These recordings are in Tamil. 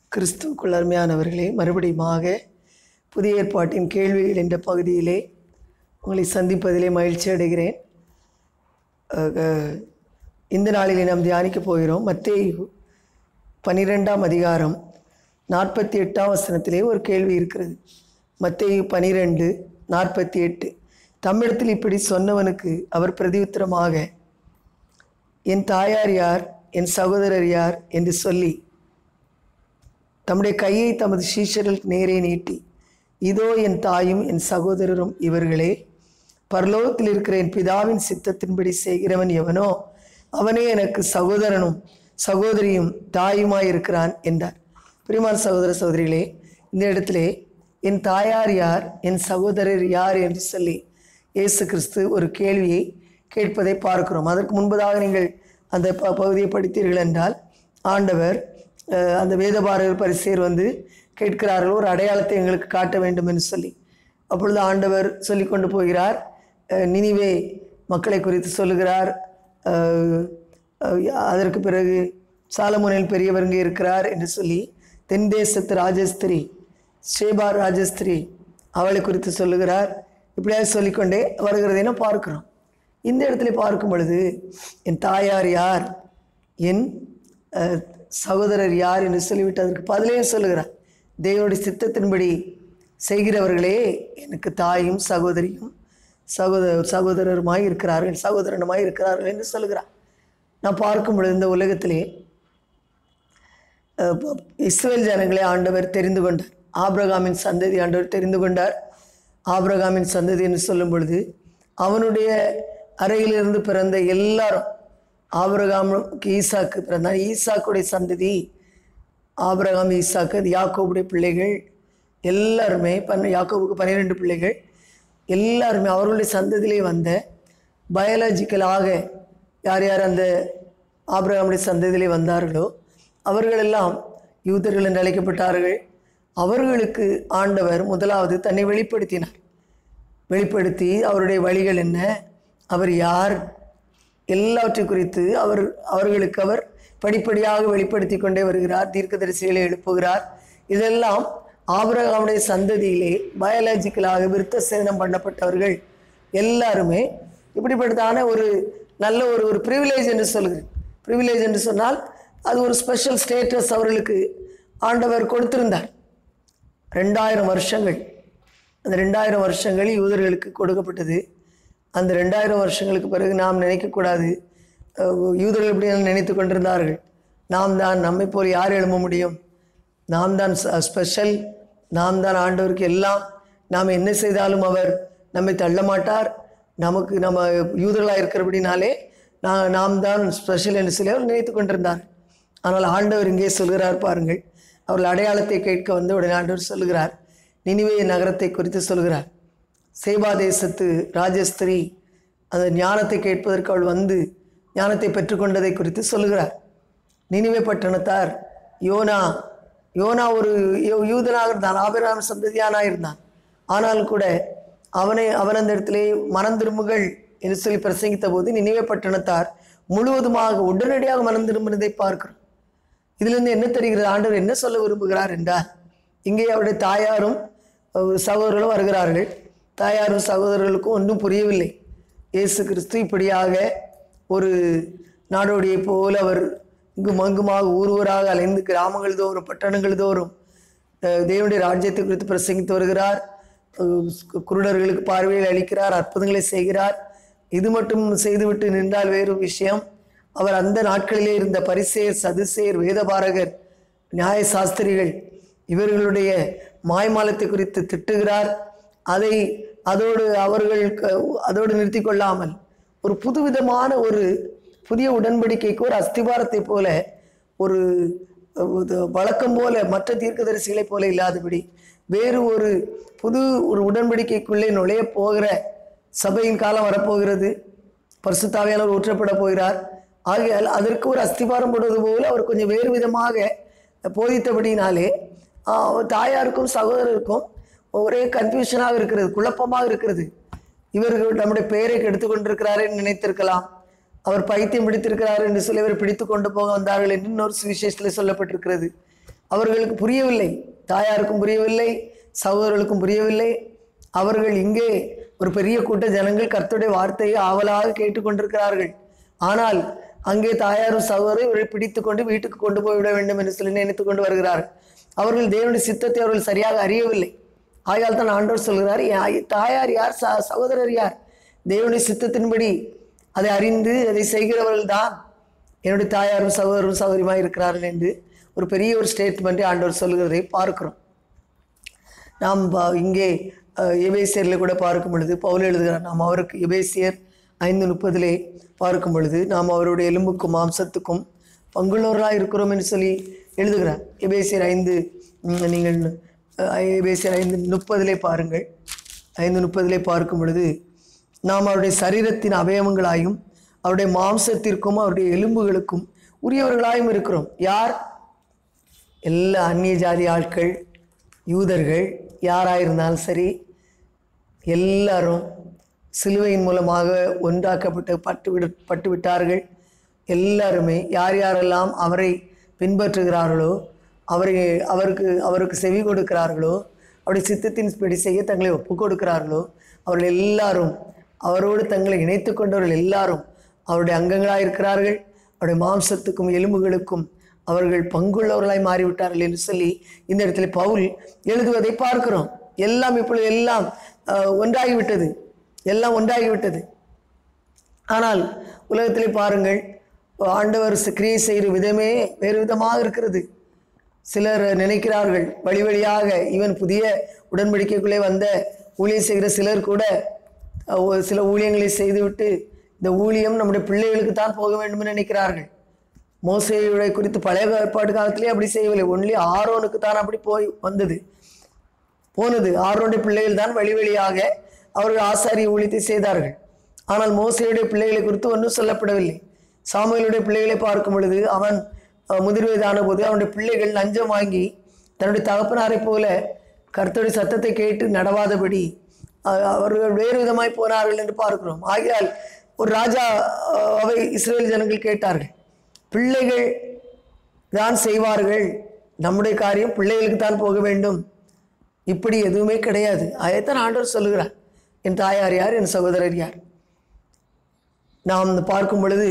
கிறிஸ்துவுக்குள் அருமையானவர்களே மறுபடியுமாக புதிய ஏற்பாட்டின் கேள்விகள் என்ற பகுதியிலே உங்களை சந்திப்பதிலே மகிழ்ச்சி அடைகிறேன் அஹ், அஹ், இந்த நாளிலே நாம் தியானிக்கப் போகிறோம் மத்தேயு பனிரெண்டாம் அதிகாரம் நாற்பத்தி எட்டாம் வசனத்திலே ஒரு கேள்வி இருக்கிறது மத்தேயு பனிரெண்டு நாற்பத்தி எட்டு தம்மிடத்தில் இப்படி சொன்னவனுக்கு அவர் பிரதியுத்தரமாக என் தாயார் யார் என் சகோதரர் யார் என்று சொல்லி தம்முடைய கையை தமது சீஷர்களுக்கு நேரே நீட்டி இதோ என் தாயும் என் சகோதரரும் இவர்களே பரலோகத்தில் இருக்கிற என் பிதாவின் சித்தத்தின்படி செய்கிறவன் எவனோ அவனே எனக்கு சகோதரனும் சகோதரியும் தாயுமாய் இருக்கிறான் என்றார் பிரிமான் சகோதர சகோதரிகளே இந்த இடத்திலே என் தாயார் யார் என் சகோதரர் யார் என்று சொல்லி இயேசு கிறிஸ்து ஒரு கேள்வியை கேட்பதை பார்க்கிறோம் அதற்கு முன்பதாக நீங்கள் அந்த ப பகுதியை படித்தீர்கள் என்றால் ஆண்டவர் அஹ், அந்த வேதபாரகர் பரிசேர் வந்து கேட்கிறார்கள் ஒரு அடையாளத்தை எங்களுக்கு காட்ட வேண்டும் என்று சொல்லி அப்பொழுது ஆண்டவர் சொல்லி கொண்டு போகிறார் அஹ், நினிவே மக்களை குறித்து சொல்லுகிறார் அஹ், அஹ், அதற்கு பிறகு சாலமோனில் பெரியவர் இங்கே இருக்கிறார் என்று சொல்லி தென் தேசத்து ராஜஸ்திரி ஷேபா ராஜஸ்திரி அவளை குறித்து சொல்லுகிறார் இப்படியாக சொல்லிக்கொண்டே வருகிறதை நாம் பார்க்கிறோம் இந்த இடத்துல பார்க்கும் பொழுது என் தாயார் யார் என் அஹ், சகோதரர் யார் என்று சொல்லிவிட்டு அதற்கு பதிலையும் சொல்லுகிறார் தேவனுடைய சித்தத்தின்படி செய்கிறவர்களே எனக்கு தாயும் சகோதரியும் சகோதர சகோதரருமாய் இருக்கிறார்கள் சகோதரனுமாய் இருக்கிறார்கள் என்று சொல்லுகிறார் நான் பார்க்கும் பொழுது இந்த உலகத்திலே அஹ், ப- இஸ்ரேல் ஜனங்களை ஆண்டவர் தெரிந்து கொண்டார் ஆபிரகாமின் சந்ததி ஆண்டவர் தெரிந்து கொண்டார் ஆபிரகாமின் சந்ததி என்று சொல்லும் பொழுது அவனுடைய அறையிலிருந்து பிறந்த எல்லாரும் ஆபிரகாமுக்கு ஈசாக்கு பிறந்தார் ஈசாக்குடைய சந்ததி ஆபிரகாம் ஈசாக்கு அது யாக்கோபுடைய பிள்ளைகள் எல்லாருமே பன்ன யாக்கோபுக்கு பன்னிரெண்டு பிள்ளைகள் எல்லாருமே அவர்களுடைய சந்ததியிலே வந்த பயாலஜிக்கலாக யார் யார் அந்த ஆபிரகாமுடைய சந்ததியிலே வந்தார்களோ அவர்களெல்லாம் யூதர்கள் என்று அழைக்கப்பட்டார்கள் அவர்களுக்கு ஆண்டவர் முதலாவது தன்னை வெளிப்படுத்தினார் வெளிப்படுத்தி அவருடைய வழிகள் என்ன அவர் யார் எல்லாவற்றை குறித்து அவர் அவர்களுக்கு அவர் படிப்படியாக வெளிப்படுத்தி கொண்டே வருகிறார் தீர்க்கதரிசிகளை எழுப்புகிறார் இதெல்லாம் ஆபிரகாமுடைய சந்ததியிலே பயாலஜிக்கலாக விருத்த சேதனம் பண்ணப்பட்டவர்கள் எல்லாருமே இப்படிப்பட்டதான ஒரு நல்ல ஒரு ஒரு ப்ரிவிலேஜ் என்று சொல்கிறேன் ப்ரிவிலேஜ் என்று சொன்னால் அது ஒரு ஸ்பெஷல் ஸ்டேட்டஸ் அவர்களுக்கு ஆண்டவர் கொடுத்திருந்தார் ரெண்டாயிரம் வருஷங்கள் அந்த ரெண்டாயிரம் வருஷங்கள் யூதர்களுக்கு கொடுக்கப்பட்டது அந்த ரெண்டாயிரம் வருஷங்களுக்கு பிறகு நாம் நினைக்கக்கூடாது அஹ், யூதர்கள் இப்படி நினைத்து கொண்டிருந்தார்கள் நாம் தான் நம்மை போல் யார் எழும்ப முடியும் நாம் தான் ஸ்பெஷல் நாம் தான் ஆண்டவருக்கு எல்லாம் நாம் என்ன செய்தாலும் அவர் நம்மை தள்ள மாட்டார் நமக்கு நம்ம யூதர்களாக இருக்கிறபடினாலே நான் நாம் தான் ஸ்பெஷல் என்று சொல்லி அவர் நினைத்து கொண்டிருந்தார் ஆனால் ஆண்டவர் இங்கே சொல்கிறார் பாருங்கள் அவர்கள் அடையாளத்தை கேட்க வந்து உடனே ஆண்டவர் சொல்லுகிறார் நினிவே நகரத்தை குறித்து சொல்கிறார் சேபா தேசத்து ராஜஸ்திரி அந்த ஞானத்தை கேட்பதற்கு அவள் வந்து ஞானத்தை பெற்றுக்கொண்டதை குறித்து சொல்லுகிறார் நினிவே பட்டணத்தார் யோனா யோனா ஒரு யூ- யூதனாக இருந்தான் ஆபிரகாம் சந்ததியானாக இருந்தான் ஆனாலும் கூட அவனை அவன் அந்த இடத்திலே மனம் திரும்புகள் என்று சொல்லி பிரசங்கித்த போது நினிவே பட்டணத்தார் முழுவதுமாக உடனடியாக மனம் திரும்பினதை பார்க்கிறோம் இதிலிருந்து என்ன தெரிகிறது ஆண்டவர் என்ன சொல்ல விரும்புகிறார் என்றால் இங்கே அவருடைய தாயாரும் அஹ், சகோதரர்களும் வருகிறார்கள் தாயாரும் சகோதரர்களுக்கும் ஒன்றும் புரியவில்லை இயேசு கிறிஸ்து இப்படியாக ஒரு நாடோடியை போல அவர் இங்கும் அங்குமாக ஊர் ஊராக அலைந்து கிராமங்கள் தோறும் பட்டணங்கள் தோறும் அஹ், தேவனுடைய ராஜ்யத்தை குறித்து பிரசங்கித்து வருகிறார் அஹ், குருடர்களுக்கு பார்வையை அளிக்கிறார் அற்புதங்களை செய்கிறார் இது மட்டும் செய்துவிட்டு நின்றால் வேறு விஷயம் அவர் அந்த நாட்களிலே இருந்த பரிசேர் சதுசேர் வேதபாரகர் நியாய சாஸ்திரிகள் இவர்களுடைய மாய்மாலத்தை குறித்து திட்டுகிறார் அதை அதோடு அவர்கள் க- அதோடு நிறுத்தி கொள்ளாமல் ஒரு புதுவிதமான ஒரு புதிய உடன்படிக்கைக்கு ஒரு அஸ்திபாரத்தை போல ஒரு இது வழக்கம் போல மற்ற தீர்க்கதரிசிகளைப் போல இல்லாதபடி வேறு ஒரு புது ஒரு உடன்படிக்கைக்குள்ளே நுழைய போகிற சபையின் காலம் வரப்போகிறது பரிசுத்தாவியானவர் ஊற்றப்பட போகிறார் ஆகையால் அதற்கு ஒரு அஸ்திபாரம் போடுவது போல அவர் கொஞ்சம் வேறு விதமாக போதித்தபடினாலே ஆஹ், அவர் தாயாருக்கும் சகோதரருக்கும் ஒரே கன்ஃபியூஷனாக இருக்கிறது குழப்பமாக இருக்கிறது இவர்கள் நம்முடைய பெயரை கெடுத்து கொண்டிருக்கிறாரே என்று நினைத்திருக்கலாம் அவர் பைத்தியம் பிடித்திருக்கிறார் என்று சொல்லி இவர் பிடித்து கொண்டு போக வந்தார்கள் என்று இன்னொரு சுவிசேஷத்தில் சொல்லப்பட்டிருக்கிறது அவர்களுக்கு புரியவில்லை தாயாருக்கும் புரியவில்லை சகோதரர்களுக்கும் புரியவில்லை அவர்கள் இங்கே ஒரு பெரிய கூட்ட ஜனங்கள் கர்த்தருடைய வார்த்தையை ஆவலாக கேட்டுக்கொண்டிருக்கிறார்கள் ஆனால் அங்கே தாயாரும் சகோதரரும் இவரை பிடித்து கொண்டு வீட்டுக்கு கொண்டு போய்விட வேண்டும் என்று சொல்லி நினைத்து கொண்டு வருகிறார்கள் அவர்கள் தேவனுடைய சித்தத்தை அவர்கள் சரியாக அறியவில்லை ஆகையால் தான் ஆண்டவர் சொல்கிறார் "என் தாயார் யார் ச சகோதரர் யார் தேவனுடைய சித்தத்தின்படி அதை அறிந்து அதை செய்கிறவர்கள் தான் என்னுடைய தாயாரும் சகோதரரும் சகோதரியுமாக இருக்கிறார்கள் என்று ஒரு பெரிய ஒரு ஸ்டேட்மெண்ட்டை ஆண்டவர் சொல்கிறதை பார்க்கிறோம் நாம் பா- இங்கே அஹ், எபேசியரில் கூட பார்க்கும் பொழுது பவுல் எழுதுகிறார் நாம் அவருக்கு எபேசியர் ஐந்து முப்பதிலே பார்க்கும் பொழுது நாம் அவருடைய எலும்புக்கும் மாம்சத்துக்கும் பங்குள்ளவர்களாக இருக்கிறோம் என்று சொல்லி எழுதுகிறார் எபேசியர் ஐந்து ம், நீங்கள் அஹ், எபேசியர் ஐந்து முப்பதிலே பாருங்கள் ஐந்து முப்பதிலே பார்க்கும் பொழுது நாம் அவருடைய சரீரத்தின் அவயவங்களாயும் அவருடைய மாம்சத்திற்கும் அவருடைய எலும்புகளுக்கும் உரியவர்களாயும் இருக்கிறோம் யார் எல்லா அந்நிய ஜாதி ஆட்கள் யூதர்கள் யாராயிருந்தாலும் சரி எல்லாரும் சிலுவையின் மூலமாக ஒன்றாக்கப்பட்டு பட்டு விட பட்டு விட்டார்கள் எல்லாருமே யார் யாரெல்லாம் அவரை பின்பற்றுகிறார்களோ அவரை அவருக்கு அவருக்கு செவி கொடுக்கிறார்களோ அவருடைய சித்தத்தின் படி செய்ய தங்களை ஒப்புக் கொடுக்கிறார்களோ அவர்கள் எல்லாரும் அவரோடு தங்களை இணைத்து கொண்டவர்கள் எல்லாரும் அவருடைய அங்கங்களாக இருக்கிறார்கள் அவருடைய மாம்சத்துக்கும் எலும்புகளுக்கும் அவர்கள் பங்குள்ளவர்களாய் மாறிவிட்டார்கள் என்று சொல்லி இந்த இடத்துல பவுல் எழுதுவதை பார்க்கிறோம் எல்லாம் இப்பொழுது எல்லாம் அஹ், ஒன்றாகிவிட்டது எல்லாம் ஒன்றாகிவிட்டது ஆனால் உலகத்திலே பாருங்கள் ஆண்டவர் கிரியை செய்கிற விதமே வேறு விதமாக இருக்கிறது சிலர் நினைக்கிறார்கள் வழி வழியாக இவன் புதிய உடன்படிக்கைக்குள்ளே வந்த ஊழியம் செய்கிற சிலர் கூட அஹ், ஒரு சில ஊழியங்களை செய்துவிட்டு இந்த ஊழியம் நம்முடைய பிள்ளைகளுக்கு தான் போக வேண்டும் என்று நினைக்கிறார்கள் மோசையுடைய குறித்து பழைய ஏற்பாடு காலத்திலே அப்படி செய்யவில்லை ஒன்லி ஆரோனுக்கு தான் அப்படி போய் வந்தது போனது ஆரோனுடைய பிள்ளைகள் தான் வழி வழியாக அவர்கள் ஆசாரிய ஊழியத்தை செய்தார்கள் ஆனால் மோசையுடைய பிள்ளைகளை குறித்து ஒன்றும் சொல்லப்படவில்லை சாமுவேலுடைய பிள்ளைகளை பார்க்கும் பொழுது அவன் அஹ், முதிர் வயதான போது அவனுடைய பிள்ளைகள் லஞ்சம் வாங்கி தன்னுடைய தகப்பனாரைப் போல கர்த்தருடைய சத்தத்தை கேட்டு நடவாதபடி அஹ், அவர்கள் வேறு விதமாய் போனார்கள் என்று பார்க்கிறோம் ஆகையால் ஒரு ராஜா அஹ், அவை இஸ்ரேல் ஜனங்கள் கேட்டார்கள் பிள்ளைகள் தான் செய்வார்கள் நம்முடைய காரியம் பிள்ளைகளுக்கு தான் போக வேண்டும் இப்படி எதுவுமே கிடையாது அதைத்தான் ஆண்டவர் சொல்லுகிறார் என் தாயார் யார் என் சகோதரர் யார் நாம் பார்க்கும் பொழுது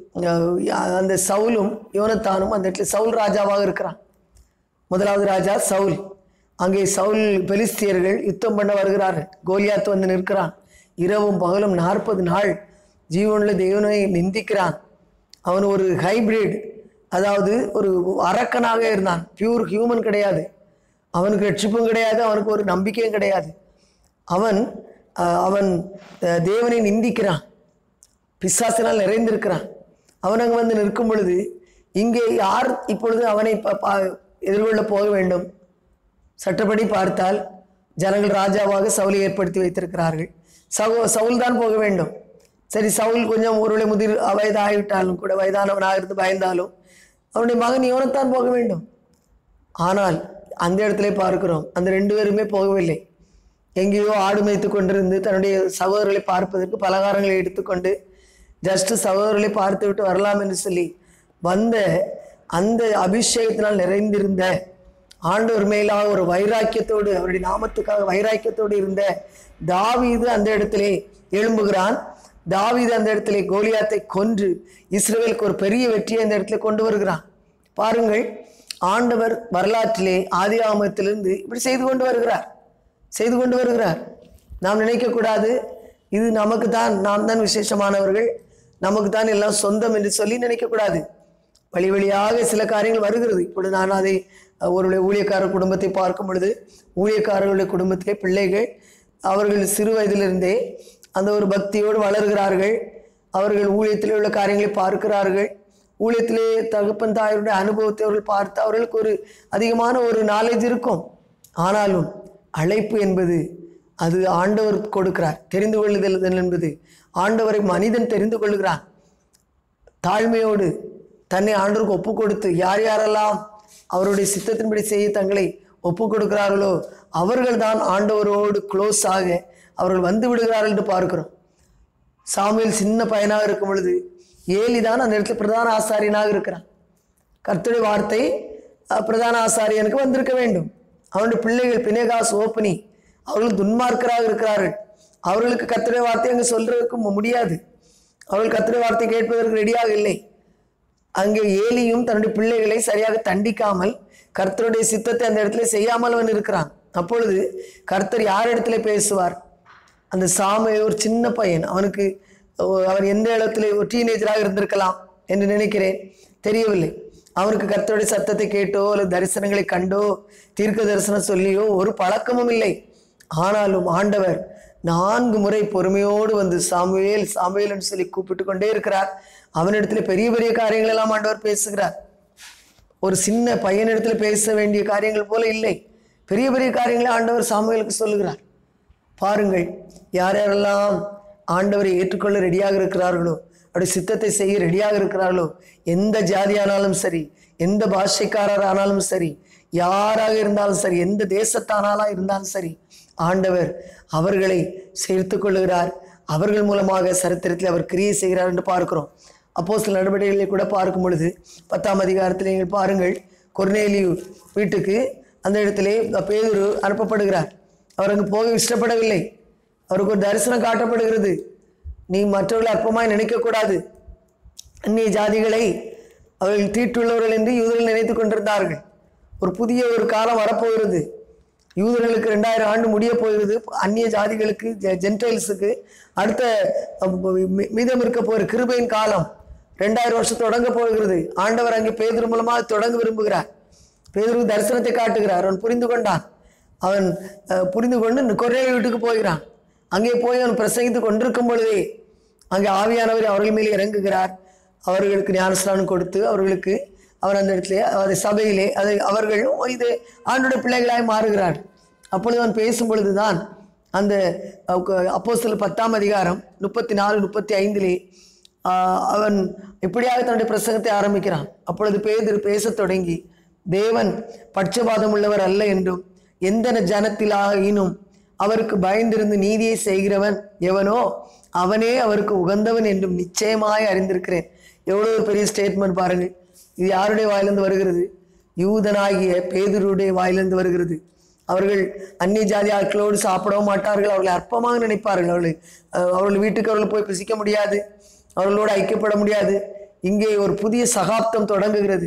அஹ், அந்த சவுலும் யோனத்தானும் அந்த இடத்துல சவுல் ராஜாவாக இருக்கிறான் முதலாவது ராஜா சவுல் அங்கே சவுல் பெலிஸ்தியர்கள் யுத்தம் பண்ண வருகிறார்கள் கோலியாத் வந்து நிற்கிறான் இரவும் பகலும் நாற்பது நாள் ஜீவனுள்ள தேவனை நிந்திக்கிறான் அவன் ஒரு ஹைபிரிட் அதாவது ஒரு அரக்கனாக இருந்தான் பியூர் ஹியூமன் கிடையாது அவனுக்கு ரட்சிப்பும் கிடையாது அவனுக்கு ஒரு நம்பிக்கையும் கிடையாது அவன் அஹ், அவன் அஹ், தேவனை நிந்திக்கிறான் பிசாசினால் நிறைந்திருக்கிறான் அவன் அங்கே வந்து நிற்கும் பொழுது இங்கே யார் இப்பொழுது அவனை ப- பா- எதிர்கொள்ள போக வேண்டும் சட்டப்படி பார்த்தால் ஜனங்கள் ராஜாவாக சவுலை ஏற்படுத்தி வைத்திருக்கிறார்கள் சவு சவுல் தான் போக வேண்டும் சரி சவுல் கொஞ்சம் ஒருவேளை முதிர் வயதாகிவிட்டாலும் கூட வயதானவனாக இருந்து பயந்தாலும் அவனுடைய மகன் யோனத்தான் போக வேண்டும் ஆனால் அந்த இடத்துல பார்க்கிறோம் அந்த ரெண்டு பேருமே போகவில்லை எங்கேயோ ஆடு மேய்த்து கொண்டிருந்து தன்னுடைய சகோதரர்களை பார்ப்பதற்கு பலகாரங்களை எடுத்துக்கொண்டு ஜஸ்ட் சகோதரர்களை பார்த்து விட்டு வரலாம் என்று சொல்லி வந்த அந்த அபிஷேகத்தினால் நிறைந்திருந்த ஆண்டவர் மேலாக ஒரு வைராக்கியத்தோடு அவருடைய நாமத்துக்காக வைராக்கியத்தோடு இருந்த தாவீது அந்த இடத்திலே எழும்புகிறான் தாவீது அந்த இடத்திலே கோலியாத்தை கொன்று இஸ்ரவேலுக்கு ஒரு பெரிய வெற்றியை அந்த இடத்துல கொண்டு வருகிறான் பாருங்கள் ஆண்டவர் வரலாற்றிலே ஆதி ஆமத்திலிருந்து இப்படி செய்து கொண்டு வருகிறார் செய்து கொண்டு வருகிறார் நாம் நினைக்கக்கூடாது இது நமக்கு தான் நாம் தான் விசேஷமானவர்கள் நமக்கு தான் எல்லாம் சொந்தம் என்று சொல்லி நினைக்கக்கூடாது வழி வழியாக சில காரியங்கள் வருகிறது இப்பொழுது நான் அதை அஹ், ஒரு ஊழியக்காரர் குடும்பத்தை பார்க்கும் பொழுது ஊழியக்காரர்களுடைய குடும்பத்திலே பிள்ளைகள் அவர்கள் சிறு வயதிலிருந்தே அந்த ஒரு பக்தியோடு வளர்கிறார்கள் அவர்கள் ஊழியத்திலே உள்ள காரியங்களை பார்க்கிறார்கள் ஊழியத்திலே தகப்பன் தாயருடைய அனுபவத்தை அவர்கள் பார்த்து அவர்களுக்கு ஒரு அதிகமான ஒரு நாலேஜ் இருக்கும் ஆனாலும் அழைப்பு என்பது அது ஆண்டவர் கொடுக்கிறார் தெரிந்து கொள்ளுதல் என்பது ஆண்டவரை மனிதன் தெரிந்து கொள்கிறான் தாழ்மையோடு தன்னை ஆண்டவருக்கு ஒப்பு கொடுத்து யார் யாரெல்லாம் அவருடைய சித்தத்தின்படி செய்ய தங்களை ஒப்பு கொடுக்கிறார்களோ அவர்கள் தான் ஆண்டவரோடு க்ளோஸ் ஆக அவர்கள் வந்து விடுகிறார்கள் என்று பார்க்கிறோம் சாமுவேல் சின்ன பையனாக இருக்கும் பொழுது ஏலி தான் அந்த இடத்துல பிரதான ஆசாரியனாக இருக்கிறான் கர்த்தருடைய வார்த்தை அஹ், பிரதான ஆசாரியனுக்கு வந்திருக்க வேண்டும் அவனுடைய பிள்ளைகள் பினேகாஸ் ஓப்பனி அவர்கள் துன்மார்க்கராக இருக்கிறார்கள் அவர்களுக்கு கத்திரை வார்த்தை அங்கே சொல்றதுக்கு மு- முடியாது அவர்கள் கத்திரை வார்த்தை கேட்பதற்கு ரெடியாக இல்லை அங்கே ஏலியும் தன்னுடைய பிள்ளைகளை சரியாக தண்டிக்காமல் கர்த்தருடைய சித்தத்தை அந்த இடத்துல செய்யாமல் அவன் இருக்கிறான் அப்பொழுது கர்த்தர் யார் இடத்துல பேசுவார் அந்த சாமை ஒரு சின்ன பையன் அவனுக்கு ஒ- அவன் எந்த இடத்துல ஒரு டீனேஜராக இருந்திருக்கலாம் என்று நினைக்கிறேன் தெரியவில்லை அவனுக்கு கர்த்தருடைய சத்தத்தை கேட்டோ அல்லது தரிசனங்களை கண்டோ தீர்க்க தரிசனம் சொல்லியோ ஒரு பழக்கமும் இல்லை ஆனாலும் ஆண்டவர் நான்கு முறை பொறுமையோடு வந்து சாமுவேல் சாமுவேல் என்று சொல்லி கூப்பிட்டு கொண்டே இருக்கிறார் அவனிடத்துல பெரிய பெரிய காரியங்கள் எல்லாம் ஆண்டவர் பேசுகிறார் ஒரு சின்ன பையனிடத்துல பேச வேண்டிய காரியங்கள் போல இல்லை பெரிய பெரிய காரியங்களை ஆண்டவர் சாமுவேலுக்கு சொல்லுகிறார் பாருங்கள் யார் யாரெல்லாம் ஆண்டவரை ஏற்றுக்கொள்ள ரெடியாக இருக்கிறார்களோ அவருடைய சித்தத்தை செய்ய ரெடியாக இருக்கிறார்களோ எந்த ஜாதியானாலும் சரி எந்த பாஷைக்காரர் ஆனாலும் சரி யாராக இருந்தாலும் சரி எந்த தேசத்தானாலா இருந்தாலும் சரி ஆண்டவர் அவர்களை சேர்த்து கொள்ளுகிறார் அவர்கள் மூலமாக சரித்திரத்தில் அவர் கிரியை செய்கிறார் என்று பார்க்கிறோம் அப்போ சில நடவடிக்கைகளை கூட பார்க்கும் பொழுது பத்தாம் அதிகாரத்தில் நீங்கள் பாருங்கள் கொர்நேலியு வீட்டுக்கு அந்த இடத்திலே பேதுரு அனுப்பப்படுகிறார் அவர் அங்கு போக இஷ்டப்படவில்லை அவருக்கு ஒரு தரிசனம் காட்டப்படுகிறது நீ மற்றவர்களை அற்பமாய் நினைக்கக்கூடாது அந்நிய ஜாதிகளை அவர்கள் தீட்டுள்ளவர்கள் என்று யூதர்கள் நினைத்து கொண்டிருந்தார்கள் ஒரு புதிய ஒரு காலம் வரப்போகிறது யூதர்களுக்கு ரெண்டாயிரம் ஆண்டு முடிய போகிறது அந்நிய ஜாதிகளுக்கு ஜெ- ஜென்டைல்ஸுக்கு அடுத்த அஹ், மீ- மீதம் இருக்க போகிற கிருபையின் காலம் ரெண்டாயிரம் வருஷம் தொடங்க போகிறது ஆண்டவர் அங்கே பேதுரு மூலமாக தொடங்க விரும்புகிறார் பேதுருக்கு தரிசனத்தை காட்டுகிறார் அவன் புரிந்து கொண்டான் அவன் அஹ், புரிந்து கொண்டு கொரேலி வீட்டுக்கு போகிறான் அங்கே போய் அவன் பிரசங்கித்து கொண்டிருக்கும் பொழுதே அங்கே ஆவியானவர் அவர்கள் மேலே இறங்குகிறார் அவர்களுக்கு ஞானஸ்நானம் கொடுத்து அவர்களுக்கு அவர் அந்த இடத்துல அது சபையிலே அதை அவர்கள் இது ஆண்டுடைய பிள்ளைகளாய் மாறுகிறார் அப்பொழுது அவன் பேசும் பொழுதுதான் அந்த அப்போஸ்தலர் பத்தாம் அதிகாரம் முப்பத்தி நாலு முப்பத்தி ஐந்திலே ஆஹ், அவன் இப்படியாக தன்னுடைய பிரசங்கத்தை ஆரம்பிக்கிறான் அப்பொழுது பேதர் பேசத் தொடங்கி தேவன் பட்சபாதம் உள்ளவர் அல்ல என்றும் எந்த ஜனத்திலாயினும் அவருக்கு பயந்திருந்து நீதியை செய்கிறவன் எவனோ அவனே அவருக்கு உகந்தவன் என்றும் நிச்சயமாய் அறிந்திருக்கிறேன் எவ்வளோ ஒரு பெரிய ஸ்டேட்மெண்ட் பாருங்க இது யாருடைய வாயிலிருந்து வருகிறது யூதனாகிய பேதுருடைய வாயிலிருந்து வருகிறது அவர்கள் அந்நிய ஜாதி ஆட்களோடு சாப்பிடவும் மாட்டார்கள் அவர்களை அற்பமாக நினைப்பார்கள் அவர்கள் அஹ், அவர்கள் வீட்டுக்கு அவர்கள் போய் புசிக்க முடியாது அவர்களோடு ஐக்கியப்பட முடியாது இங்கே ஒரு புதிய சகாப்தம் தொடங்குகிறது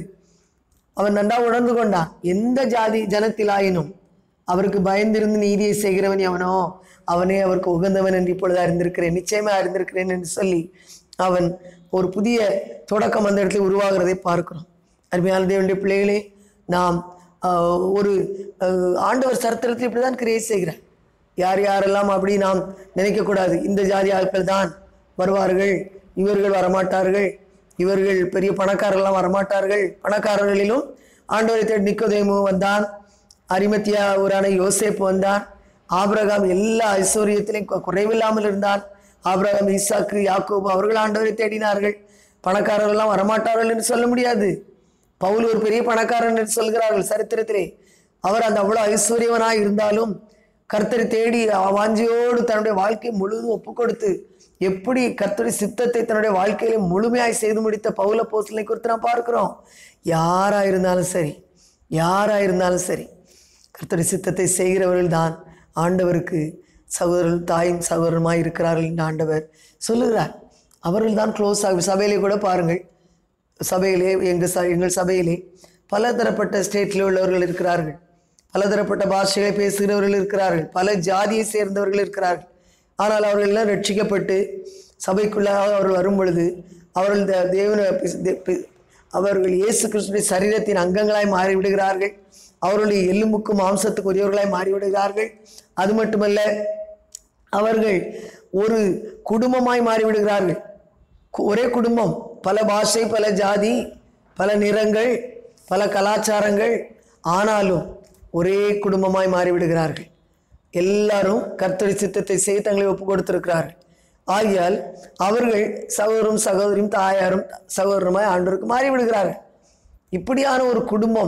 அவன் நன்றா உணர்ந்து கொண்டான் எந்த ஜாதி ஜனத்திலாயினும் அவருக்கு பயந்திருந்து நீதியை செய்கிறவன் எவனோ அவனே அவருக்கு உகந்தவன் என்று இப்பொழுது அறிந்திருக்கிறேன் நிச்சயமா அறிந்திருக்கிறேன் என்று சொல்லி அவன் ஒரு புதிய தொடக்கம் அந்த இடத்துல உருவாகிறதை பார்க்கிறோம் அருமையான தேவனுடைய பிள்ளைகளே நாம் ஆஹ், ஒரு ஆஹ், ஆண்டவர் சரித்திரத்தில் இப்படி தான் கிரியேட் செய்கிறார் யார் யாரெல்லாம் அப்படி நாம் நினைக்கக்கூடாது இந்த ஜாதி ஆட்கள் தான் வருவார்கள் இவர்கள் வரமாட்டார்கள் இவர்கள் பெரிய பணக்காரர்கள்லாம் வரமாட்டார்கள் பணக்காரர்களிலும் ஆண்டவரை தேடி நிக்கோதேமு வந்தான் அரிமத்தியா ஊரான யோசேப்பு வந்தான் ஆபிரகாம் எல்லா ஐஸ்வர்யத்திலையும் கு- குறைவில்லாமல் இருந்தான் ஆபிரகாம் ஈசாக்கு யாக்கோபு அவர்கள் ஆண்டவரை தேடினார்கள் பணக்காரர்கள்லாம் வரமாட்டார்கள் என்று சொல்ல முடியாது பவுல் ஒரு பெரிய பணக்காரன் என்று சொல்கிறார்கள் சரித்திரத்திலே அவர் அந்த அவ்வளோ ஐஸ்வர்யவனாய் இருந்தாலும் கர்த்தரை தேடி வாஞ்சியோடு தன்னுடைய வாழ்க்கையை முழுவதும் ஒப்பு கொடுத்து எப்படி கர்த்தருடைய சித்தத்தை தன்னுடைய வாழ்க்கையில முழுமையாய் செய்து முடித்த பவுல போஸ்டலை குறித்து நாம் பார்க்கிறோம் யாரா இருந்தாலும் சரி யாரா இருந்தாலும் சரி கர்த்தருடைய சித்தத்தை செய்கிறவர்கள் தான் ஆண்டவருக்கு சகோதரர்கள் தாயும் சகோதரருமாய் இருக்கிறார்கள் என்று ஆண்டவர் சொல்லுகிறார் அவர்கள் தான் க்ளோஸ் ஆகும் சபையிலே கூட பாருங்கள் சபையிலே எங்கள் ச எங்கள் சபையிலே பலதரப்பட்ட ஸ்டேட்டில் உள்ளவர்கள் இருக்கிறார்கள் பலதரப்பட்ட பாஷைகளை பேசுகிறவர்கள் இருக்கிறார்கள் பல ஜாதியை சேர்ந்தவர்கள் இருக்கிறார்கள் ஆனால் அவர்கள் எல்லாம் ரட்சிக்கப்பட்டு சபைக்குள்ளாக அவர்கள் வரும் பொழுது அவர்கள் தே- தேவன பி- தே- பி- அவர்கள் இயேசு கிறிஸ்துடைய சரீரத்தின் அங்கங்களாய் மாறிவிடுகிறார்கள் அவர்களுடைய எலும்புக்கும் மாம்சத்துக்கு உரியவர்களாய் மாறிவிடுகிறார்கள் அது மட்டுமல்ல அவர்கள் ஒரு குடும்பமாய் மாறிவிடுகிறார்கள் கு- ஒரே குடும்பம் பல பாஷை பல ஜாதி பல நிறங்கள் பல கலாச்சாரங்கள் ஆனாலும் ஒரே குடும்பமாய் மாறிவிடுகிறார்கள் எல்லாரும் கர்த்தரி சித்தத்தை செய்து தங்களை ஒப்பு கொடுத்திருக்கிறார்கள் ஆகியால் அவர்கள் சகோதரும் சகோதரியும் தாயாரும் சகோதரருமாய் ஆண்டோருக்கு மாறிவிடுகிறார்கள் இப்படியான ஒரு குடும்பம்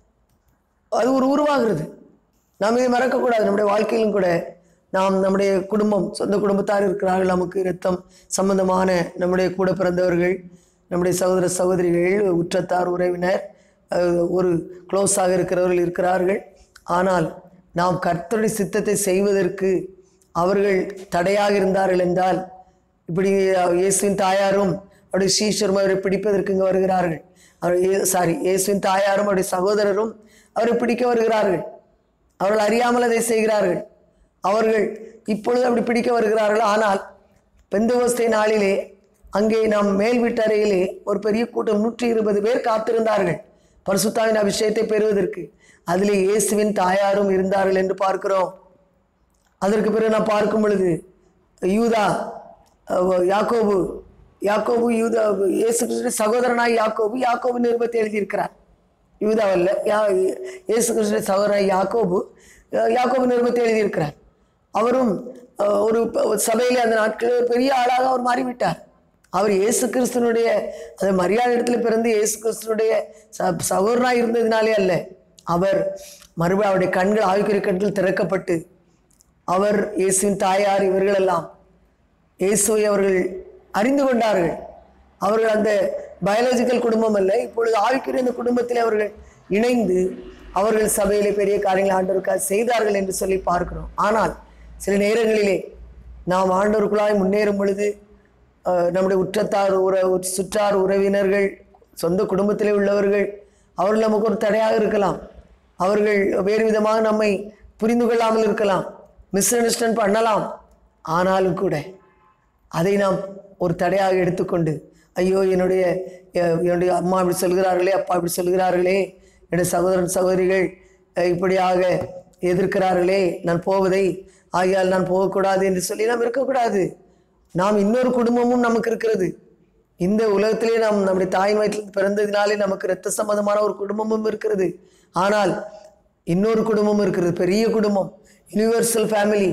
அது ஒரு உருவாகிறது நாம் இதை மறக்கக்கூடாது நம்முடைய வாழ்க்கையிலும் கூட நாம் நம்முடைய குடும்பம் சொந்த குடும்பத்தார் இருக்கிறார்கள் நமக்கு இரத்தம் சம்பந்தமான நம்முடைய கூட பிறந்தவர்கள் நம்முடைய சகோதர சகோதரிகள் உற்றத்தார் உறவினர் அஹ், ஒரு க்ளோஸாக இருக்கிறவர்கள் இருக்கிறார்கள் ஆனால் நாம் கர்த்தருடைய சித்தத்தை செய்வதற்கு அவர்கள் தடையாக இருந்தார்கள் என்றால் இப்படி அஹ், இயேசுவின் தாயாரும் அவருடைய சீஷரும் அவரை பிடிப்பதற்கு இங்கே வருகிறார்கள் அவர் சாரி இயேசுவின் தாயாரும் அவருடைய சகோதரரும் அவரை பிடிக்க வருகிறார்கள் அவர்கள் அறியாமல் அதை செய்கிறார்கள் அவர்கள் இப்பொழுது அப்படி பிடிக்க வருகிறார்கள் ஆனால் பெந்தகோஸ்தே நாளிலே அங்கே நாம் மேல் வீட்டறையிலே ஒரு பெரிய கூட்டம் நூற்றி இருபது பேர் காத்திருந்தார்கள் பரிசுத்தாவின் அபிஷேகத்தை பெறுவதற்கு அதிலே இயேசுவின் தாயாரும் இருந்தார்கள் என்று பார்க்கிறோம் அதற்கு பிறகு நான் பார்க்கும் பொழுது யூதா அஹ், யாக்கோபு யாக்கோபு யூதா இயேசு கிறிஸ்துவின் சகோதரனாய் யாக்கோபு யாக்கோபு நிருபத்தை எழுதியிருக்கிறார் யூதாவல்ல யா இயேசு கிறிஸ்துவின் சகோதரனாய் யாக்கோபு அஹ், யாக்கோபு நிருபத்தை எழுதியிருக்கிறார் அவரும் அஹ், ஒரு ப- ஒரு சபையிலே அந்த நாட்களில் ஒரு பெரிய ஆளாக அவர் மாறிவிட்டார் அவர் இயேசு கிறிஸ்துனுடைய அது மரியாதை இடத்துல பிறந்து இயேசு கிறிஸ்துனுடைய ச சகோதரனாக இருந்ததினாலே அல்ல அவர் மறுபடியும் அவருடைய கண்கள் ஆவிக்குரிய கண்கள் திறக்கப்பட்டு அவர் இயேசுவின் தாயார் இவர்களெல்லாம் இயேசுவை அவர்கள் அறிந்து கொண்டார்கள் அவர்கள் அந்த பயாலஜிக்கல் குடும்பம் அல்ல இப்பொழுது ஆவிக்குரிய அந்த குடும்பத்தில் அவர்கள் இணைந்து அவர்கள் சபையிலே பெரிய காரியங்களை ஆண்டவருக்காக செய்தார்கள் என்று சொல்லி பார்க்கிறோம் ஆனால் சில நேரங்களிலே நாம் ஆண்டவருக்குள்ளாய் முன்னேறும் பொழுது அஹ், நம்முடைய உற்றத்தார் உற சுற்றார் உறவினர்கள் சொந்த குடும்பத்திலே உள்ளவர்கள் அவர்கள் நமக்கு ஒரு தடையாக இருக்கலாம் அவர்கள் வேறு விதமாக நம்மை புரிந்து கொள்ளாமல் இருக்கலாம் மிஸ் அண்டர்ஸ்டாண்ட் பண்ணலாம் ஆனாலும் கூட அதை நாம் ஒரு தடையாக எடுத்துக்கொண்டு ஐயோ என்னுடைய அஹ், என்னுடைய அம்மா இப்படி சொல்கிறார்களே அப்பா இப்படி சொல்கிறார்களே என்னுடைய சகோதரன் சகோதரிகள் அஹ், இப்படியாக எதிர்க்கிறார்களே நான் போவதை ஆகையால் நான் போகக்கூடாது என்று சொல்லி நாம் இருக்கக்கூடாது நாம் இன்னொரு குடும்பமும் நமக்கு இருக்கிறது இந்த உலகத்திலே நாம் நம்முடைய தாயின் வயிற்றில் பிறந்ததினாலே நமக்கு இரத்த சம்பந்தமான ஒரு குடும்பமும் இருக்கிறது ஆனால் இன்னொரு குடும்பம் இருக்கிறது பெரிய குடும்பம் யுனிவர்சல் ஃபேமிலி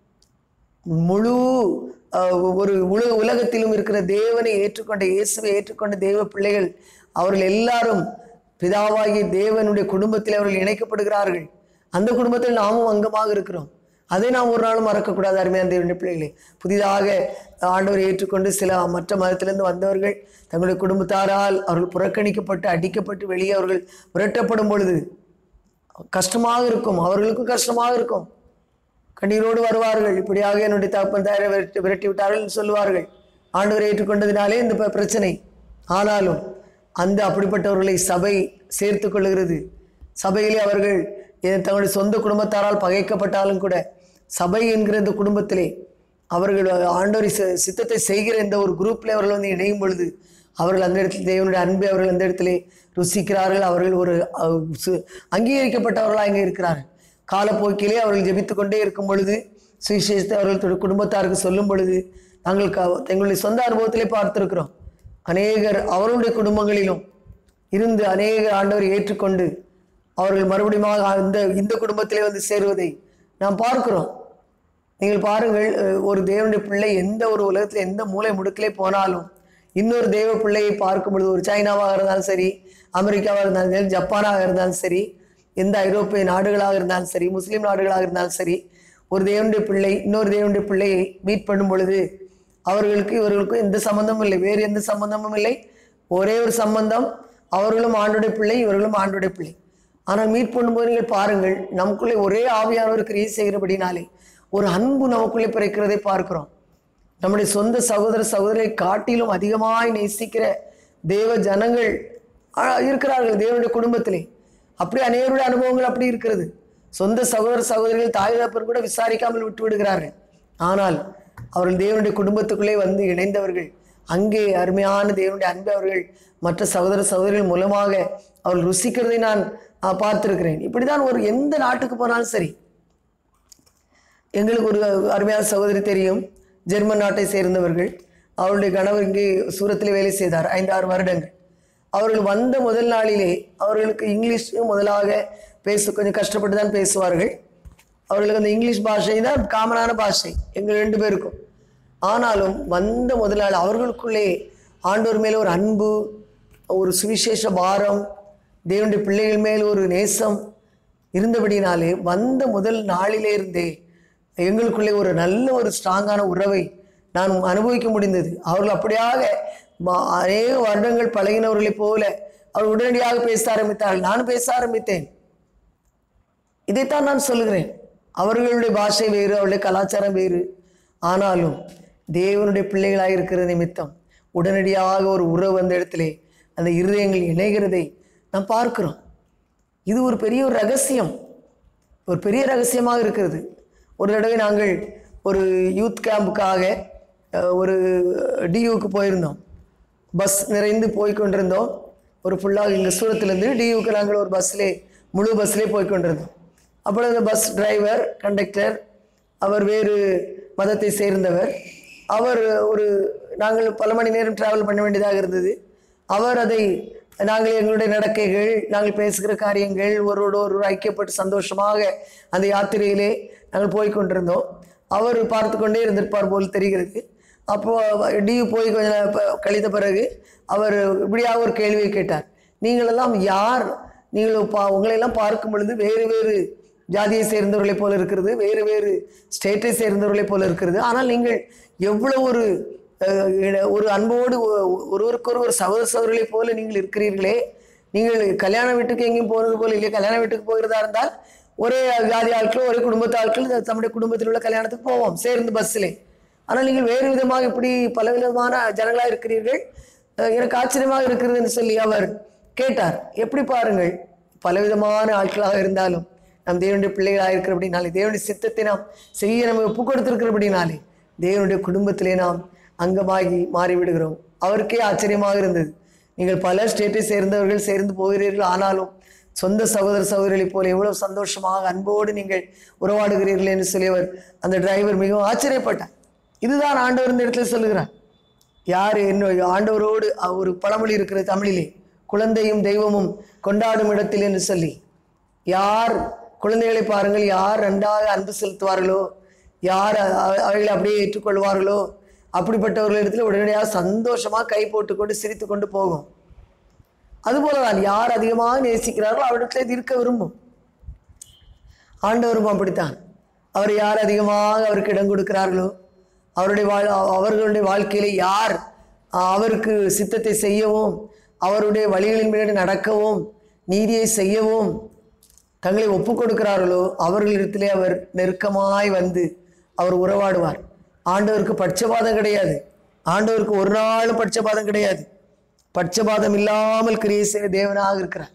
முழு அஹ், ஒரு உலக உலகத்திலும் இருக்கிற தேவனை ஏற்றுக்கொண்ட இயேசுவை ஏற்றுக்கொண்ட தேவ பிள்ளைகள் அவர்கள் எல்லாரும் பிதாவாகிய தேவனுடைய குடும்பத்தில் அவர்கள் இணைக்கப்படுகிறார்கள் அந்த குடும்பத்தில் நாமும் அங்கமாக இருக்கிறோம் அதை நாம் ஒரு நாளும் மறக்கக்கூடாது அருமையான தேவனுடைய பிள்ளைகளே புதிதாக ஆண்டவரை ஏற்றுக்கொண்டு சில மற்ற மதத்திலிருந்து வந்தவர்கள் தங்களுடைய குடும்பத்தாரால் அவர்கள் புறக்கணிக்கப்பட்டு அடிக்கப்பட்டு வெளியே அவர்கள் விரட்டப்படும் பொழுது கஷ்டமாக இருக்கும் அவர்களுக்கும் கஷ்டமாக இருக்கும் கண்ணீரோடு வருவார்கள் இப்படியாக என்னுடைய தகப்பன் தாயரை விரட்டி விரட்டி விட்டார்கள் என்று சொல்லுவார்கள் ஆண்டவரை ஏற்றுக்கொண்டதினாலே இந்த ப- பிரச்சனை ஆனாலும் அந்த அப்படிப்பட்டவர்களை சபை சேர்த்து கொள்ளுகிறது சபையிலே அவர்கள் எ- தங்களுடைய சொந்த குடும்பத்தாரால் பகைக்கப்பட்டாலும் கூட சபை என்கிற இந்த குடும்பத்திலே அவர்கள் ஆண்டவரை சி- சித்தத்தை செய்கிற இந்த ஒரு குரூப்பில் அவர்கள் வந்து இணையும் பொழுது அவர்கள் அந்த இடத்தில் தேவனுடைய அன்பை அவர்கள் அந்த இடத்திலே ருசிக்கிறார்கள் அவர்கள் ஒரு அஹ், சு- அங்கீகரிக்கப்பட்டவர்களாக இங்கே இருக்கிறார்கள் காலப்போக்கிலே அவர்கள் ஜெபித்துக் கொண்டே இருக்கும் பொழுது சுவிசேஷத்தை அவர்கள் தன்னுடைய குடும்பத்தாருக்கு சொல்லும் பொழுது நாங்கள் க எங்களுடைய சொந்த அனுபவத்திலே பார்த்திருக்கிறோம் அநேகர் அவர்களுடைய குடும்பங்களிலும் இருந்து அநேகர் ஆண்டவரை ஏற்றுக்கொண்டு அவர்கள் மறுபடியும் இந்த இந்த குடும்பத்திலே வந்து சேருவதை நாம் பார்க்கிறோம் நீங்கள் பாருங்கள் அஹ், ஒரு தேவனுடைய பிள்ளை எந்த ஒரு உலகத்தில் எந்த மூலை முடுக்கிலே போனாலும் இன்னொரு தேவ பிள்ளையை பார்க்கும் பொழுது ஒரு சைனாவாக இருந்தாலும் சரி அமெரிக்காவாக இருந்தாலும் சரி ஜப்பானாக இருந்தாலும் சரி எந்த ஐரோப்பிய நாடுகளாக இருந்தாலும் சரி முஸ்லீம் நாடுகளாக இருந்தாலும் சரி ஒரு தேவனுடைய பிள்ளை இன்னொரு தேவனுடைய பிள்ளையை மீட் பண்ணும் பொழுது அவர்களுக்கு இவர்களுக்கும் எந்த சம்பந்தமும் இல்லை வேறு எந்த சம்பந்தமும் இல்லை ஒரே ஒரு சம்பந்தம் அவர்களும் ஆண்டுடைய பிள்ளை இவர்களும் ஆண்டுடைய பிள்ளை ஆனால் மீட் பண்ணும்போது நீங்கள் பாருங்கள் நமக்குள்ளே ஒரே ஆவியானவர் கிரியை செய்கிறபடினாலே ஒரு அன்பு நமக்குள்ளே பிறக்கிறதை பார்க்கிறோம் நம்முடைய சொந்த சகோதர சகோதரியை காட்டிலும் அதிகமாய் நேசிக்கிற தேவ ஜனங்கள் ஆ, இருக்கிறார்கள் தேவனுடைய குடும்பத்திலே அப்படி அநேகருடைய அனுபவங்கள் அப்படி இருக்கிறது சொந்த சகோதர சகோதரிகள் தாய் தகப்பன் கூட விசாரிக்காமல் விட்டு விடுகிறார்கள் ஆனால் அவர்கள் தேவனுடைய குடும்பத்துக்குள்ளே வந்து இணைந்தவர்கள் அங்கே அருமையான தேவனுடைய அன்பை அவர்கள் மற்ற சகோதர சகோதரிகள் மூலமாக அவர்கள் ருசிக்கிறதை நான் ஆ, பார்த்திருக்கிறேன் இப்படிதான் ஒரு எந்த நாட்டுக்கு போனாலும் சரி எங்களுக்கு ஒரு அருமையான சகோதரி தெரியும் ஜெர்மன் நாட்டை சேர்ந்தவர்கள் அவருடைய கணவர் இங்கே சூரத்தில் வேலை செய்தார் ஐந்து ஆறு வருடங்கள் அவர்கள் வந்த முதல் நாளிலே அவர்களுக்கு இங்கிலீஷ் முதலாக பேச கொஞ்சம் கஷ்டப்பட்டு தான் பேசுவார்கள் அவர்களுக்கு அந்த இங்கிலீஷ் பாஷை தான் காமனான பாஷை எங்கள் ரெண்டு பேருக்கும் ஆனாலும் வந்த முதல் நாள் அவர்களுக்குள்ளே ஆண்டவர் மேலே ஒரு அன்பு ஒரு சுவிசேஷ பாரம் தேவனுடைய பிள்ளைகள் மேல் ஒரு நேசம் இருந்தபடினாலே வந்த முதல் நாளிலே இருந்தே எங்களுக்குள்ளே ஒரு நல்ல ஒரு ஸ்ட்ராங்கான உறவை நான் அனுபவிக்க முடிந்தது அவர்கள் அப்படியாக ம- அநேக வருடங்கள் பழகினவர்களைப் போல அவர் உடனடியாக பேச ஆரம்பித்தார்கள் நானும் பேச ஆரம்பித்தேன் இதைத்தான் நான் சொல்லுகிறேன் அவர்களுடைய பாஷை வேறு அவருடைய கலாச்சாரம் வேறு ஆனாலும் தேவனுடைய பிள்ளைகளாக இருக்கிற நிமித்தம் உடனடியாக ஒரு உறவு அந்த இடத்திலே அந்த இருதயங்கள் இணைகிறதை நாம் பார்க்கிறோம் இது ஒரு பெரிய ஒரு ரகசியம் ஒரு பெரிய ரகசியமாக இருக்கிறது ஒரு தடவை நாங்கள் ஒரு யூத் கேம்புக்காக அஹ், ஒரு டியூக்கு போயிருந்தோம் பஸ் நிறைந்து போய் கொண்டிருந்தோம் ஒரு ஃபுல்லாக இங்கே சூரத்துலேருந்து டியூக்கு நாங்கள் ஒரு பஸ்ஸிலே முழு பஸ்ஸிலே போய் கொண்டிருந்தோம் அப்பொழுது அந்த பஸ் டிரைவர் கண்டக்டர் அவர் வேறு மதத்தை சேர்ந்தவர் அவர் ஒரு நாங்கள் பல மணி நேரம் டிராவல் பண்ண வேண்டியதாக இருந்தது அவர் அதை நாங்கள் எங்களுடைய நடக்கைகள் நாங்கள் பேசுகிற காரியங்கள் ஒருவரோடு ஒருவர் ஐக்கியப்பட்டு சந்தோஷமாக அந்த யாத்திரையிலே நாங்கள் போய் கொண்டிருந்தோம் அவர் பார்த்து கொண்டே இருந்திருப்பார் போல் தெரிகிறது அப்போது டியூ போய் கொஞ்ச நேரம் ப- கழித்த பிறகு அவர் இப்படியாக ஒரு கேள்வியை கேட்டார் நீங்களெல்லாம் யார் நீங்கள் பா உங்களையெல்லாம் பார்க்கும் பொழுது வேறு வேறு ஜாதியை சேர்ந்தவர்களைப் போல இருக்கிறது வேறு வேறு ஸ்டேட்டை சேர்ந்தவர்களைப் போல இருக்கிறது ஆனால் நீங்கள் எவ்வளவு ஒரு அஹ், இட- ஒரு அன்போடு ஒ- ஒருவருக்கொருவர் சகோதர சகோதரிகளைப் போல நீங்கள் இருக்கிறீர்களே நீங்கள் கல்யாண வீட்டுக்கு எங்கேயும் போகிறது போல இல்லையா கல்யாண வீட்டுக்கு போகிறதா இருந்தால் ஒரே ஜாதி ஆட்கள் ஒரே குடும்பத்து ஆட்கள் தம்முடைய குடும்பத்தில் உள்ள கல்யாணத்துக்கு போவோம் சேர்ந்து பஸ்ஸிலே ஆனால் நீங்கள் வேறு விதமாக இப்படி பலவிதமான ஜனங்களாக இருக்கிறீர்கள் அஹ், எனக்கு ஆச்சரியமாக இருக்கிறதுன்னு சொல்லி அவர் கேட்டார் எப்படி பாருங்கள் பலவிதமான ஆட்களாக இருந்தாலும் நம் தேவனுடைய பிள்ளைகளாக இருக்கிறபடினாலே தேவனுடைய சித்தத்தை நாம் செய்ய நம்ம ஒப்பு கொடுத்திருக்கிறபடினாலே தேவனுடைய குடும்பத்திலே நாம் அங்கமாகி மாறிவிடுகிறோம் அவருக்கே ஆச்சரியமாக இருந்தது நீங்கள் பல ஸ்டேட்டை சேர்ந்தவர்கள் சேர்ந்து போகிறீர்கள் ஆனாலும் சொந்த சகோதர சகோதரிகளைப் போல எவ்வளவு சந்தோஷமாக அன்போடு நீங்கள் உறவாடுகிறீர்கள் என்று சொல்லியவர் அந்த டிரைவர் மிகவும் ஆச்சரியப்பட்டார் இதுதான் ஆண்டவர் இந்த இடத்துல சொல்லுகிறார் யார் என்ன ஆண்டவரோடு ஒரு பழமொழி இருக்கிறது தமிழிலே குழந்தையும் தெய்வமும் கொண்டாடும் இடத்தில் என்று சொல்லி யார் குழந்தைகளை பாருங்கள் யார் ரெண்டாக அன்பு செலுத்துவார்களோ யார் அ- அ- அவைகளை அப்படியே ஏற்றுக்கொள்வார்களோ அப்படிப்பட்டவர்களிடத்தில் உடனடியாக சந்தோஷமாக கை போட்டுக்கொண்டு சிரித்து கொண்டு போகும் அதுபோலதான் யார் அதிகமாக நேசிக்கிறார்களோ அவரிடத்தில் இது இருக்க விரும்பும் ஆண்டவரும் அப்படித்தான் அவர் யார் அதிகமாக அவருக்கு இடம் கொடுக்கிறார்களோ அவருடைய வாழ் அவர்களுடைய வாழ்க்கையிலே யார் அஹ், அவருக்கு சித்தத்தை செய்யவும் அவருடைய வழிகளின் மீது நடக்கவும் நீதியை செய்யவும் தங்களை ஒப்பு கொடுக்கிறார்களோ அவர்களிடத்திலே அவர் நெருக்கமாய் வந்து அவர் உறவாடுவார் ஆண்டவருக்கு பட்சபாதம் கிடையாது ஆண்டவருக்கு ஒரு நாளும் பட்சபாதம் கிடையாது பட்சபாதம் இல்லாமல் கிரியை செய்கிற தேவனாக இருக்கிறார்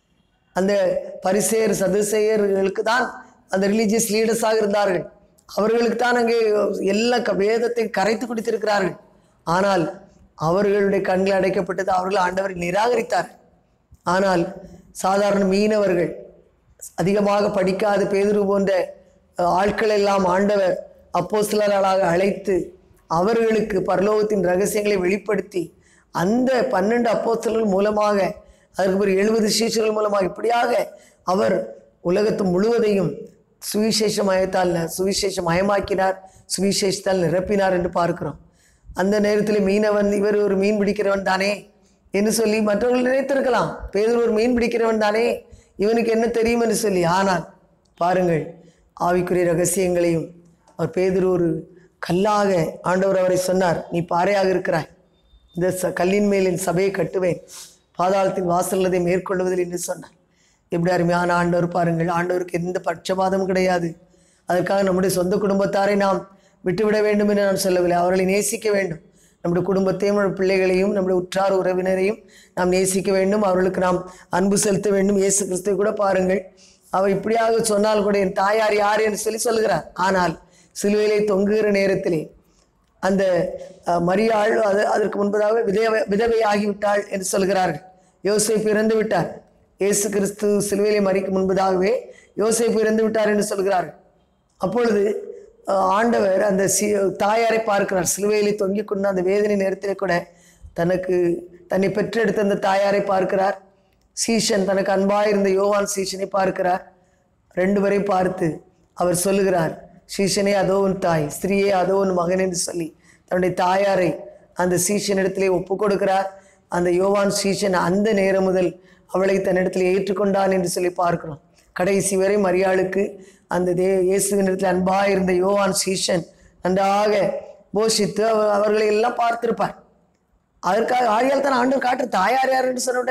அந்த பரிசேர் சதுசேயர்களுக்கு தான் அந்த ரிலீஜியஸ் லீடர்ஸாக இருந்தார்கள் அவர்களுக்கு தான் அங்கே எல்லா க- வேதத்தை கரைத்து குடித்திருக்கிறார்கள் ஆனால் அவர்களுடைய கண்கள் அடைக்கப்பட்டது அவர்கள் ஆண்டவரை நிராகரித்தார்கள் ஆனால் சாதாரண மீனவர்கள் அதிகமாக படிக்காத பேதுரு போன்ற அஹ், ஆட்கள் எல்லாம் ஆண்டவர் அப்போஸ்தலர்களாக அழைத்து அவர்களுக்கு பரலோகத்தின் ரகசியங்களை வெளிப்படுத்தி அந்த பன்னெண்டு அப்போஸ்தலர்கள் மூலமாக அதற்கு பிறகு எழுபது சீஷர்கள் மூலமாக இப்படியாக அவர் உலகத்து முழுவதையும் சுவிசேஷமயத்தால் சுவிசேஷ மயமாக்கினார் சுவிசேஷத்தால் நிரப்பினார் என்று பார்க்கிறோம் அந்த நேரத்தில் மீனவன் இவர் ஒரு மீன் பிடிக்கிறவன் தானே என்று சொல்லி மற்றவர்கள் நினைத்திருக்கலாம் பேதர் ஒரு மீன் பிடிக்கிறவன் தானே இவனுக்கு என்ன தெரியும் என்று சொல்லி ஆனால் பாருங்கள் ஆவிக்குரிய ரகசியங்களையும் அவர் பேதர் ஒரு கல்லாக ஆண்டவர் அவரை சொன்னார் நீ பாறையாக இருக்கிறாய் இந்த ச கல்லின் மேல் என் சபையை கட்டுவேன் பாதாளத்தின் வாசல் அதை மேற்கொள்வதில் என்று சொன்னார் எப்படி அருமையான ஆண்டவர் பாருங்கள் ஆண்டவருக்கு எந்த பட்சபாதமும் கிடையாது அதற்காக நம்முடைய சொந்த குடும்பத்தாரை நாம் விட்டுவிட வேண்டும் என்று நான் சொல்லவில்லை அவர்களை நேசிக்க வேண்டும் நம்முடைய குடும்பத்தையும் நம்முடைய பிள்ளைகளையும் நம்முடைய உற்றார் உறவினரையும் நாம் நேசிக்க வேண்டும் அவர்களுக்கு நாம் அன்பு செலுத்த வேண்டும் இயேசு கிறிஸ்துவை கூட பாருங்கள் அவர் இப்படியாக சொன்னால் கூட என் தாயார் யார் என்று சொல்லி சொல்லுகிறார் ஆனால் சிலுவையிலே தொங்குகிற நேரத்திலே அந்த அஹ், மரியாள் அது அதற்கு முன்பதாக விதவை விதவை ஆகிவிட்டாள் என்று சொல்கிறார்கள் யோசேப்பு இறந்து விட்டார் இயேசு கிறிஸ்து சிலுவையிலே மறிக்கும் முன்பதாகவே யோசேப்பு இறந்து விட்டார் என்று சொல்கிறார்கள் அப்பொழுது அஹ், ஆண்டவர் அந்த சி தாயாரை பார்க்கிறார் சிலுவையிலே தொங்கிக் கொண்டு அந்த வேதனை நேரத்திலே கூட தனக்கு தன்னை பெற்றெடுத்த அந்த தாயாரை பார்க்கிறார் சீஷன் தனக்கு அன்பாயிருந்த யோவான் சீஷனை பார்க்கிறார் ரெண்டு பேரையும் பார்த்து அவர் சொல்லுகிறார் சீஷனே அதோ உன் தாய் ஸ்திரீயே அதோ உன் மகன் என்று சொல்லி தன்னுடைய தாயாரை அந்த சீஷனிடத்திலே ஒப்பு கொடுக்கிறார் அந்த யோவான் சீஷன் அந்த நேரம் முதல் அவளை தன்னிடத்தில் ஏற்றுக்கொண்டான் என்று சொல்லி பார்க்கிறோம் கடைசி வரை மரியாளுக்கு அந்த தே இயேசுவினிடத்தில் அன்பாக இருந்த யோவான் சீஷன் நன்றாக போஷித்து அவ- அவர்களை எல்லாம் பார்த்திருப்பார் அதற்காக ஆழியால் தான் ஆண்டவர் காட்டு தாயார் யார் என்று சொன்ன உடனே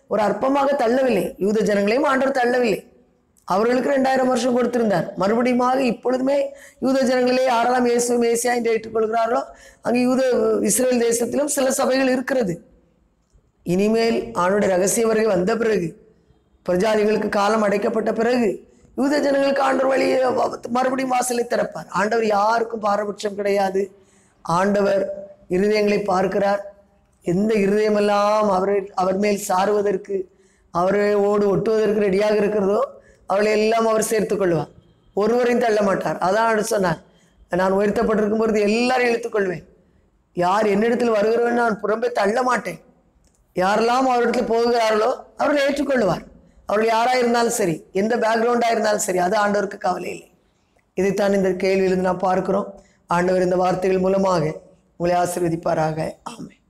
ஒரு அற்பமாக தள்ளவில்லை யூத ஜனங்களையும் ஆண்டவர் தள்ளவில்லை அவர்களுக்கு ரெண்டாயிரம் வருஷம் கொடுத்திருந்தார் மறுபடியுமாக இப்பொழுதுமே யூத ஜனங்களே யாரெல்லாம் இயேசு மேசியா என்று ஏற்றுக்கொள்கிறார்களோ அங்கே யூத இஸ்ரேல் தேசத்திலும் சில சபைகள் இருக்கிறது இனிமேல் ஆணுடைய ரகசிய வருகை வந்த பிறகு பிரஜாதிகளுக்கு காலம் அடைக்கப்பட்ட பிறகு யூத ஜனங்களுக்கு ஆண்டவர் வழியை வ- மறுபடியும் வாசலை திறப்பார் ஆண்டவர் யாருக்கும் பாரபட்சம் கிடையாது ஆண்டவர் இருதயங்களை பார்க்கிறார் எந்த இருதயமெல்லாம் அவரை அவர் மேல் சாருவதற்கு அவரோடு ஒட்டுவதற்கு ரெடியாக இருக்கிறதோ அவளை எல்லாம் அவர் சேர்த்துக் கொள்வார் ஒருவரையும் தள்ள மாட்டார் அதான் அவர் சொன்னார் நான் உயர்த்தப்பட்டிருக்கும் பொழுது எல்லாரையும் இழுத்துக் கொள்வேன் யார் என்னிடத்தில் வருகிறவன் நான் புறம்பே தள்ள மாட்டேன் யாரெல்லாம் அவரிடத்தில் போகிறார்களோ அவர்களை ஏற்றுக்கொள்வார் அவர்கள் யாராக இருந்தாலும் சரி எந்த பேக்ரவுண்டாக இருந்தாலும் சரி அது ஆண்டவருக்கு கவலை இல்லை இதைத்தான் இந்த கேள்வியிலிருந்து நாம் பார்க்கிறோம் ஆண்டவர் இந்த வார்த்தைகள் மூலமாக உங்களை ஆசீர்வதிப்பாராக ஆமென்